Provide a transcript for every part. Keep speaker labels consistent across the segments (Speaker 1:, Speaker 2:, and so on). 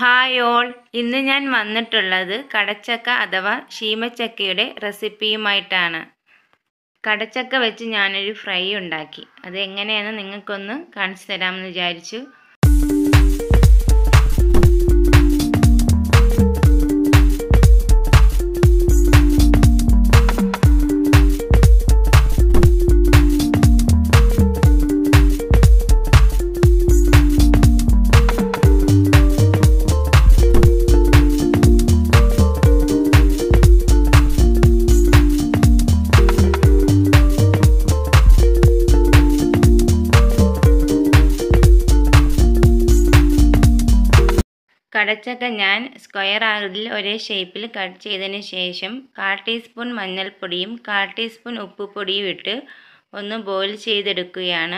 Speaker 1: hi all ഇന്ന് ഞാൻ വന്നിട്ടുള്ളത് കടച്ചക്ക അഥവാ ശീമച്ചക്കയുടെ റെസിപ്പിയുമായിട്ടാണ് കടച്ചക്ക വെച്ച് ഞാനൊരു ഫ്രൈ ഉണ്ടാക്കി അത് എങ്ങനെയാണെന്ന് നിങ്ങൾക്കൊന്ന് കാണിച്ചു തരാമെന്ന് വിചാരിച്ചു കടച്ചക്ക ഞാൻ സ്ക്വയർ ആകൃതിയിൽ ഒരേ ഷേപ്പിൽ കട്ട് ചെയ്തതിന് ശേഷം കാൽ ടീസ്പൂൺ മഞ്ഞൾപ്പൊടിയും കാൽ ടീസ്പൂൺ ഉപ്പുപൊടിയും ഇട്ട് ഒന്ന് ബോയിൽ ചെയ്തെടുക്കുകയാണ്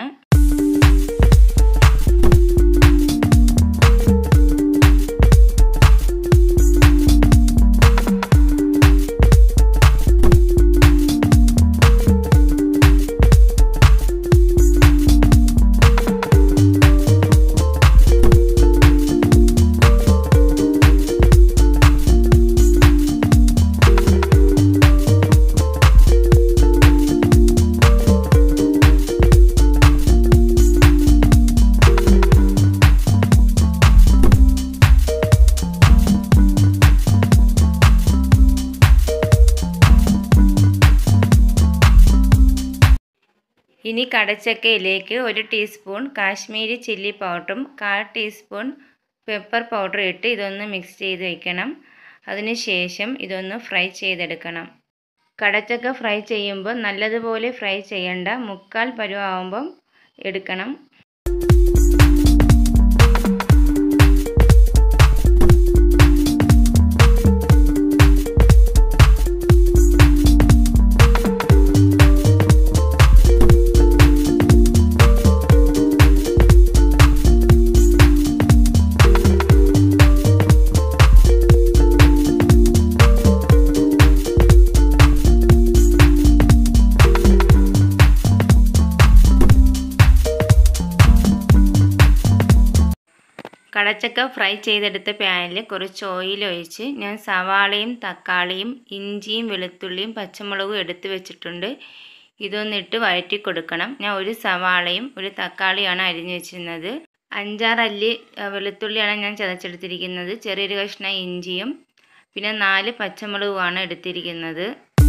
Speaker 1: ഇനി കടച്ചക്കയിലേക്ക് ഒരു ടീസ്പൂൺ കാശ്മീരി ചില്ലി പൗഡറും കാൽ ടീസ്പൂൺ പെപ്പർ പൗഡർ ഇട്ട് ഇതൊന്ന് മിക്സ് ചെയ്ത് വയ്ക്കണം അതിനുശേഷം ഇതൊന്ന് ഫ്രൈ ചെയ്തെടുക്കണം കടച്ചക്ക ഫ്രൈ ചെയ്യുമ്പോൾ നല്ലതുപോലെ ഫ്രൈ ചെയ്യണ്ട മുക്കാൽ പരുവാകുമ്പം എടുക്കണം കടച്ചക്ക ഫ്രൈ ചെയ്തെടുത്ത പാനിൽ കുറച്ച് ഓയിൽ ഒഴിച്ച് ഞാൻ സവാളയും തക്കാളിയും ഇഞ്ചിയും വെളുത്തുള്ളിയും പച്ചമുളകും എടുത്ത് വെച്ചിട്ടുണ്ട് ഇതൊന്നിട്ട് വഴറ്റി കൊടുക്കണം ഞാൻ ഒരു സവാളയും ഒരു തക്കാളിയാണ് അരിഞ്ഞു വെച്ചിരുന്നത് അഞ്ചാറ് അല്ലി വെളുത്തുള്ളിയാണ് ഞാൻ ചതച്ചെടുത്തിരിക്കുന്നത് ചെറിയൊരു കഷ്ണം ഇഞ്ചിയും പിന്നെ നാല് പച്ചമുളകുമാണ് എടുത്തിരിക്കുന്നത്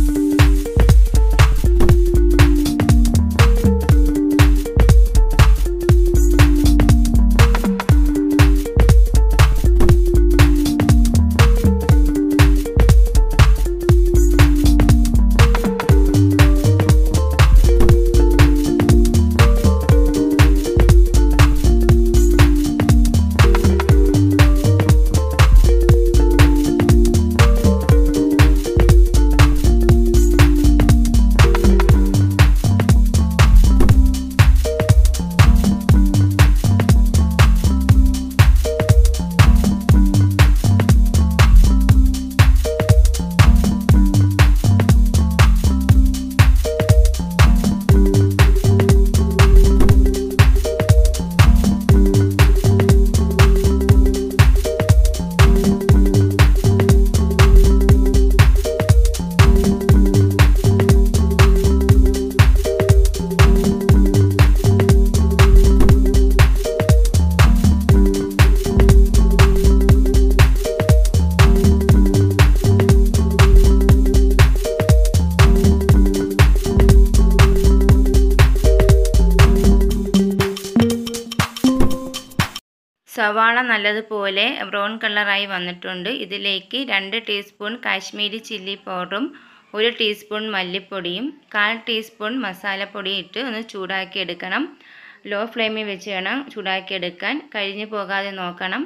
Speaker 1: സവാള നല്ലതുപോലെ ബ്രൗൺ കളറായി വന്നിട്ടുണ്ട് ഇതിലേക്ക് രണ്ട് ടീസ്പൂൺ കാശ്മീരി ചില്ലി പൗഡറും ഒരു ടീസ്പൂൺ മല്ലിപ്പൊടിയും കാൽ ടീസ്പൂൺ മസാലപ്പൊടിയും ഇട്ട് ഒന്ന് ചൂടാക്കി എടുക്കണം ലോ ഫ്ലെയിമിൽ വെച്ച് വേണം ചൂടാക്കി എടുക്കാൻ കഴിഞ്ഞു പോകാതെ നോക്കണം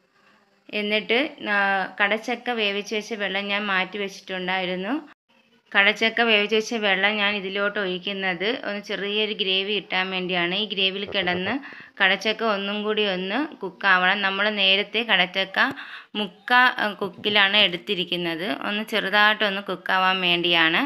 Speaker 1: എന്നിട്ട് കടച്ചക്ക വേവിച്ച് വെച്ച വെള്ളം ഞാൻ മാറ്റി വെച്ചിട്ടുണ്ടായിരുന്നു കടച്ചക്ക വേവിച്ച് വെച്ച വെള്ളം ഞാൻ ഇതിലോട്ട് ഒഴിക്കുന്നത് ഒന്ന് ചെറിയൊരു ഗ്രേവി കിട്ടാൻ വേണ്ടിയാണ് ഈ ഗ്രേവിയിൽ കിടന്ന് കടച്ചക്ക ഒന്നും കൂടി ഒന്ന് കുക്കാവണം നമ്മൾ നേരത്തെ കടച്ചക്ക മുക്ക കുക്കിലാണ് എടുത്തിരിക്കുന്നത് ഒന്ന് ചെറുതായിട്ടൊന്ന് കുക്കാവാൻ വേണ്ടിയാണ്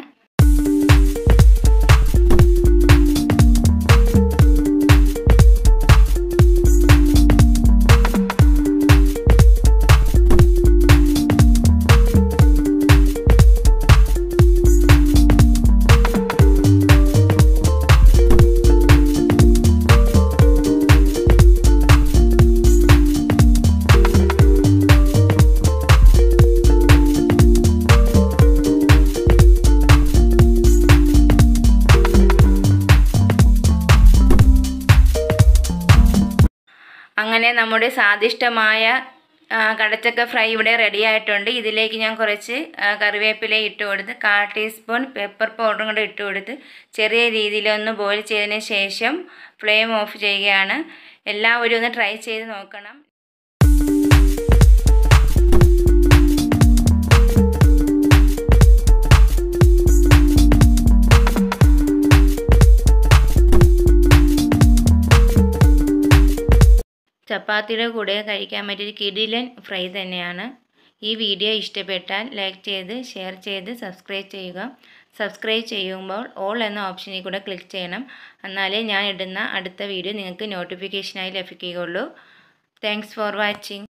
Speaker 1: നമ്മുടെ സ്വാദിഷ്ടമായ ആ, കടച്ചക്ക ഫ്രൈ ഇവിടെ റെഡി ആയിട്ടുണ്ട് ഇതിലേക്ക് ഞാൻ കുറച്ച് ആ, കറിവേപ്പില ഇട്ട് കൊടുത്ത് കാൽ ടീസ്പൂൺ പെപ്പർ പൗഡറും കൂടെ ഇട്ട് കൊടുത്ത് ചെറിയ രീതിയിലൊന്ന് ബോയിൽ ചെയ്തതിന് ശേഷം ഫ്ലെയിം ഓഫ് ചെയ്യുകയാണ് എല്ലാവരും ഒന്ന് ട്രൈ ചെയ്ത് നോക്കണം ചപ്പാത്തിയുടെ കൂടെ കഴിക്കാൻ പറ്റിയ കിടിലൻ ഫ്രൈ തന്നെയാണ് ഈ വീഡിയോ ഇഷ്ടപ്പെട്ടാൽ ലൈക്ക് ചെയ്ത് ഷെയർ ചെയ്ത് സബ്സ്ക്രൈബ് ചെയ്യുക സബ്സ്ക്രൈബ് ചെയ്യുമ്പോൾ ഓൾ എന്ന ഓപ്ഷനിൽ കൂടെ ക്ലിക്ക് ചെയ്യണം എന്നാലേ ഞാൻ ഇടുന്ന അടുത്ത വീഡിയോ നിങ്ങൾക്ക് നോട്ടിഫിക്കേഷനായി ലഭിക്കുകയുള്ളൂ താങ്ക്സ് ഫോർ വാച്ചിങ്